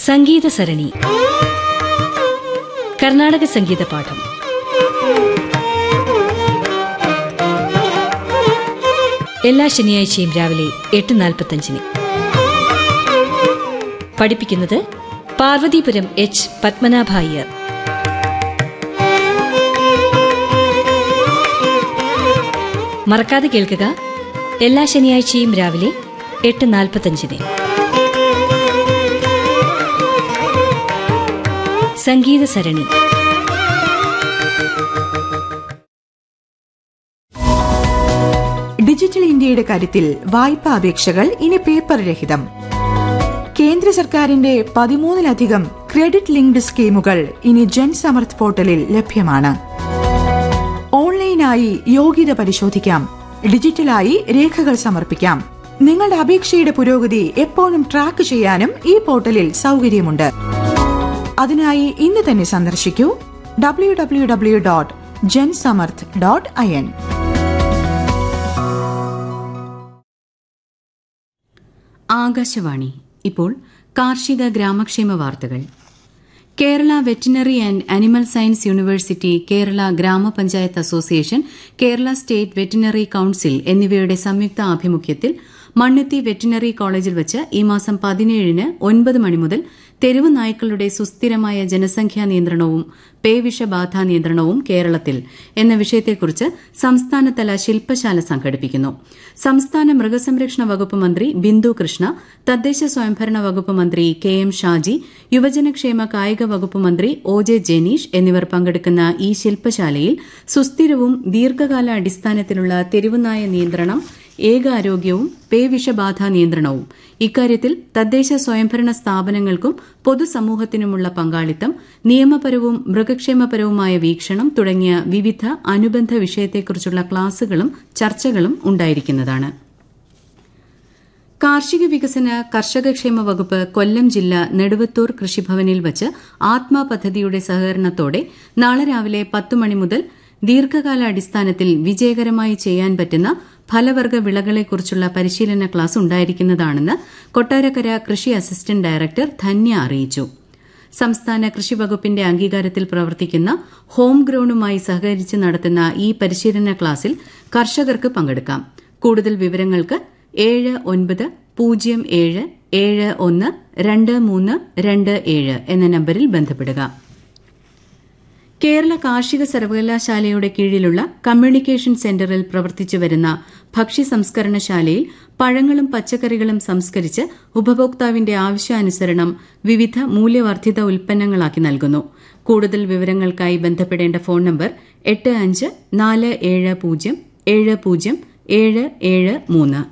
സംഗീത സരണി കർണാടക സംഗീത പാഠം എല്ലാ ശനിയാഴ്ചയും രാവിലെ എട്ട് നാൽപ്പത്തഞ്ചിന് പഠിപ്പിക്കുന്നത് പാർവതീപുരം എച്ച് പത്മനാഭ അയ്യർ മറക്കാതെ കേൾക്കുക എല്ലാ ശനിയാഴ്ചയും രാവിലെ എട്ട് നാൽപ്പത്തഞ്ചിന് സംഗീത സരണി ഡിജിറ്റൽ ഇന്ത്യയുടെ കാര്യത്തിൽ വായ്പാ അപേക്ഷകൾ ഇനി പേപ്പർ രഹിതം കേന്ദ്ര സർക്കാരിന്റെ പതിമൂന്നിലധികം ക്രെഡിറ്റ് ലിങ്ക്ഡ് സ്കീമുകൾ ഇനി ജൻസമർത്ഥ് പോർട്ടലിൽ ലഭ്യമാണ് ഓൺലൈനായി യോഗ്യത പരിശോധിക്കാം ഡിജിറ്റലായി രേഖകൾ സമർപ്പിക്കാം നിങ്ങളുടെ അപേക്ഷയുടെ പുരോഗതി എപ്പോഴും ട്രാക്ക് ചെയ്യാനും ഈ പോർട്ടലിൽ സൗകര്യമുണ്ട് അതിനായി ഇന്ന് തന്നെ സന്ദർശിക്കൂ W W W dot Jansamarth dot I N Akashvani ഇപ്പോൾ കാർഷിക ഗ്രാമക്ഷേമ വാർത്തകൾ Kerala veterinary and animal science university Kerala Gramapanchayat association Kerala state veterinary council എന്നിവയുടെ സംയുക്ത ആഭിമുഖ്യത്തിൽ മണ്ണുത്തി വെറ്റിനറി കോളേജിൽ വച്ച് ഈ മാസം പതിനേഴിന് ഒൻപത് മണി മുതൽ തെരുവ് നായ്ക്കളുടെ സുസ്ഥിരമായ ജനസംഖ്യാ നിയന്ത്രണവും പേവിഷബാധ നിയന്ത്രണവും കേരളത്തിൽ എന്ന വിഷയത്തെക്കുറിച്ച് സംസ്ഥാനതല ശില്പശാല സംഘടിപ്പിക്കുന്നു സംസ്ഥാന മൃഗസംരക്ഷണ വകുപ്പ് മന്ത്രി ബിന്ദു കൃഷ്ണ തദ്ദേശ സ്വയംഭരണ വകുപ്പ് മന്ത്രി കെ എം ഷാജി യുവജനക്ഷേമ കായിക വകുപ്പ് മന്ത്രി ഒ ജെ ജനീഷ് എന്നിവർ പങ്കെടുക്കുന്ന ഈ ശില്പശാലയിൽ സുസ്ഥിരവും ദീർഘകാല അടിസ്ഥാനത്തിലുള്ള തെരുവുനായ നിയന്ത്രണം ഏകാരോഗ്യവും പേവിഷബാധ നിയന്ത്രണവും ഇക്കാര്യത്തിൽ തദ്ദേശ സ്വയംഭരണ സ്ഥാപനങ്ങൾക്കും പൊതുസമൂഹത്തിനുമുള്ള പങ്കാളിത്തം നിയമപരവും മൃഗക്ഷേമപരവുമായ വീക്ഷണം തുടങ്ങിയ വിവിധ അനുബന്ധ വിഷയത്തെക്കുറിച്ചുള്ള ക്ലാസുകളും ചർച്ചകളും ഉണ്ടായിരിക്കുന്നതാണ് കാർഷിക വികസന കർഷകക്ഷേമ വകുപ്പ് കൊല്ലം ജില്ല നെടുവത്തൂർ കൃഷിഭവനിൽ വച്ച് ആത്മ പദ്ധതിയുടെ സഹകരണത്തോടെ നാളെ രാവിലെ പത്ത് മണി മുതൽ ദീർഘകാല അടിസ്ഥാനത്തിൽ വിജയകരമായി ചെയ്യാൻ പറ്റുന്ന ഫലവർഗ വിളകളെക്കുറിച്ചുള്ള പരിശീലന ക്ലാസ് ഉണ്ടായിരിക്കുന്നതാണെന്ന് കൊട്ടാരക്കര കൃഷി അസിസ്റ്റന്റ് ഡയറക്ടർ ധന്യ അറിയിച്ചു സംസ്ഥാന കൃഷി വകുപ്പിന്റെ അംഗീകാരത്തിൽ പ്രവർത്തിക്കുന്ന ഹോം ഗ്രൌണ്ടുമായി സഹകരിച്ച് നടത്തുന്ന ഈ പരിശീലന ക്ലാസിൽ കർഷകർക്ക് പങ്കെടുക്കാം കൂടുതൽ വിവരങ്ങൾക്ക് ഏഴ് ഒൻപത് പൂജ്യം ഏഴ് ഏഴ് ഒന്ന് രണ്ട് മൂന്ന് രണ്ട് ഏഴ് എന്ന നമ്പരിൽ ബന്ധപ്പെടുക കേരള കാർഷിക സർവകലാശാലയുടെ കീഴിലുള്ള കമ്മ്യൂണിക്കേഷൻ സെന്ററിൽ പ്രവർത്തിച്ചു വരുന്ന ഭക്ഷ്യ സംസ്കരണശാലയിൽ പഴങ്ങളും പച്ചക്കറികളും സംസ്കരിച്ച് ഉപഭോക്താവിന്റെ ആവശ്യാനുസരണം വിവിധ മൂല്യവർദ്ധിത ഉൽപ്പന്നങ്ങളാക്കി നൽകുന്നു കൂടുതൽ വിവരങ്ങൾക്കായി ബന്ധപ്പെടേണ്ട ഫോൺ നമ്പർ എട്ട് അഞ്ച് നാല് ഏഴ് പൂജ്യം ഏഴ് പൂജ്യം ഏഴ് ഏഴ് മൂന്ന്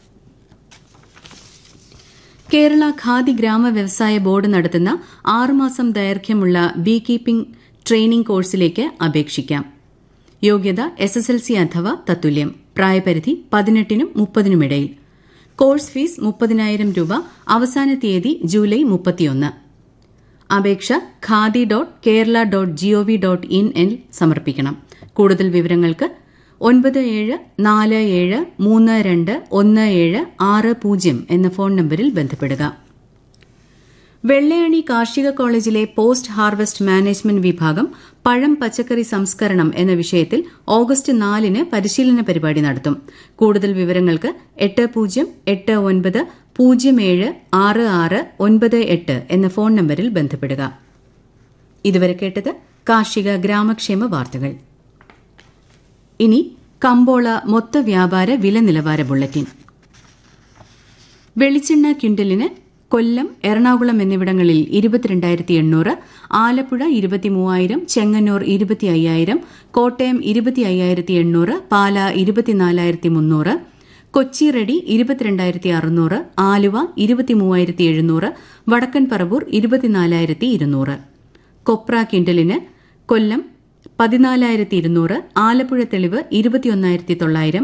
കേരള ഖാദി ഗ്രാമ വ്യവസായ ബോർഡ് നടത്തുന്ന ആറുമാസം ദൈർഘ്യമുള്ള ബീ കീപ്പിംഗ് ട്രെയിനിംഗ് കോഴ്സിലേക്ക് അപേക്ഷിക്കാം യോഗ്യത എസ് എസ് എൽ സി അഥവാ തത്തുല്യം പ്രായപരിധി പതിനെട്ടിനും മുപ്പതിനുമിടയിൽ കോഴ്സ് ഫീസ് മുപ്പതിനായിരം രൂപ അവസാന തീയതി ജൂലൈ മുപ്പത്തിയൊന്ന് അപേക്ഷ khadi dot Kerala dot G O V dot in എൻ സമർപ്പിക്കണം കൂടുതൽ വിവരങ്ങൾക്ക് ഒൻപത് ഏഴ് നാല് ഏഴ് മൂന്ന് രണ്ട് ഒന്ന് ഏഴ് ആറ് പൂജ്യം എന്ന ഫോൺ നമ്പരിൽ ബന്ധപ്പെടുക വെള്ളയണി കാർഷിക കോളേജിലെ പോസ്റ്റ് ഹാർവസ്റ്റ് മാനേജ്മെന്റ് വിഭാഗം പഴം പച്ചക്കറി സംസ്കരണം എന്ന വിഷയത്തിൽ ഓഗസ്റ്റ് നാലിന് പരിശീലന പരിപാടി നടത്തും കൂടുതൽ വിവരങ്ങൾക്ക് എട്ട് പൂജ്യം എട്ട് ഒൻപത് പൂജ്യം ഏഴ് ആറ് ആറ് ഒൻപത് എട്ട് എന്ന ഫോൺ നമ്പരിൽ ബന്ധപ്പെടുക ഇതുവരെ കേട്ടത് കാർഷിക ഗ്രാമക്ഷേമ വാർത്തകൾ ഇനി കമ്പോള മൊത്ത വ്യാപാര വില നിലവാര ബുള്ളറ്റിൻ വെളിച്ചെണ്ണ ക്വിന്റലിന് കൊല്ലം എറണാകുളം എന്നിവിടങ്ങളിൽ ഇരുപത്തിരണ്ടായിരത്തി എണ്ണൂറ് ആലപ്പുഴ ഇരുപത്തിമൂവായിരം ചെങ്ങന്നൂർ ഇരുപത്തി അയ്യായിരം കോട്ടയം ഇരുപത്തി അയ്യായിരത്തി എണ്ണൂറ് പാല ഇരുപത്തിനാലായിരത്തി മുന്നൂറ് കൊച്ചി റെഡി ഇരുപത്തിരണ്ടായിരത്തി അറുന്നൂറ് ആലുവ ഇരുപത്തിമൂവായിരത്തി എഴുന്നൂറ് വടക്കൻ പറവൂർ ഇരുപത്തിനാലായിരത്തി ഇരുന്നൂറ് കൊപ്ര ക്വിന്റലിന് കൊല്ലം പതിനാലായിരത്തി ഇരുന്നൂറ് ആലപ്പുഴ തെളിവ് ഇരുപത്തിയൊന്നായിരത്തി തൊള്ളായിരം